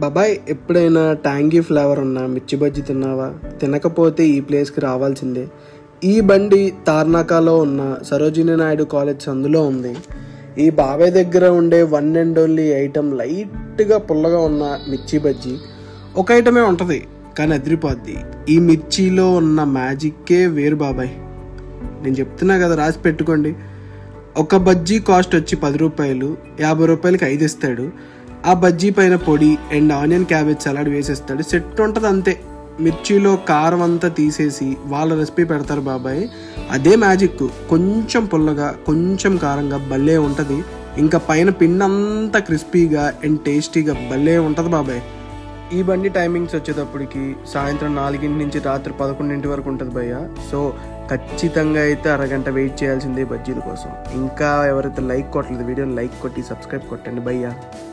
బాబాయ్ ఎప్పుడైనా tangy flavour ఉన్న మిర్చి బజ్జీ తిన్నావా తినకపోతే ఈ ప్లేస్కి రావాల్సిందే ఈ బండి తార్నాకాలో ఉన్న సరోజినీ నాయుడు కాలేజ్ అందులో ఉంది ఈ బాబాయ్ దగ్గర ఉండే వన్ అండ్ ఓన్లీ ఐటమ్ లైట్గా పుల్లగా ఉన్న మిర్చి బజ్జీ ఒక ఐటమే ఉంటుంది కానీ అదిరిపోద్ది ఈ మిర్చిలో ఉన్న మ్యాజిక్కే వేరు బాబాయ్ నేను చెప్తున్నా కదా రాసి పెట్టుకోండి ఒక బజ్జీ కాస్ట్ వచ్చి పది రూపాయలు యాభై రూపాయలకి ఐదు ఇస్తాడు ఆ బజ్జీ పైన పొడి అండ్ ఆనియన్ క్యాబేజ్ సలాడ్ వేసేస్తాడు సెట్ ఉంటుంది అంతే మిర్చిలో కారం అంతా తీసేసి వాళ్ళ రెసిపీ పెడతారు బాబాయ్ అదే మ్యాజిక్ కొంచెం పుల్లగా కొంచెం కారంగా భలే ఉంటుంది ఇంకా పైన పిండి అంతా క్రిస్పీగా అండ్ టేస్టీగా భలే ఉంటుంది బాబాయ్ ఈ బండి టైమింగ్స్ వచ్చేటప్పటికి సాయంత్రం నాలుగింటి నుంచి రాత్రి పదకొండింటి వరకు ఉంటుంది భయ్య సో ఖచ్చితంగా అయితే అరగంట వెయిట్ చేయాల్సిందే బజ్జీల కోసం ఇంకా ఎవరైతే లైక్ కొట్టలేదు వీడియోని లైక్ కొట్టి సబ్స్క్రైబ్ కొట్టండి భయ్య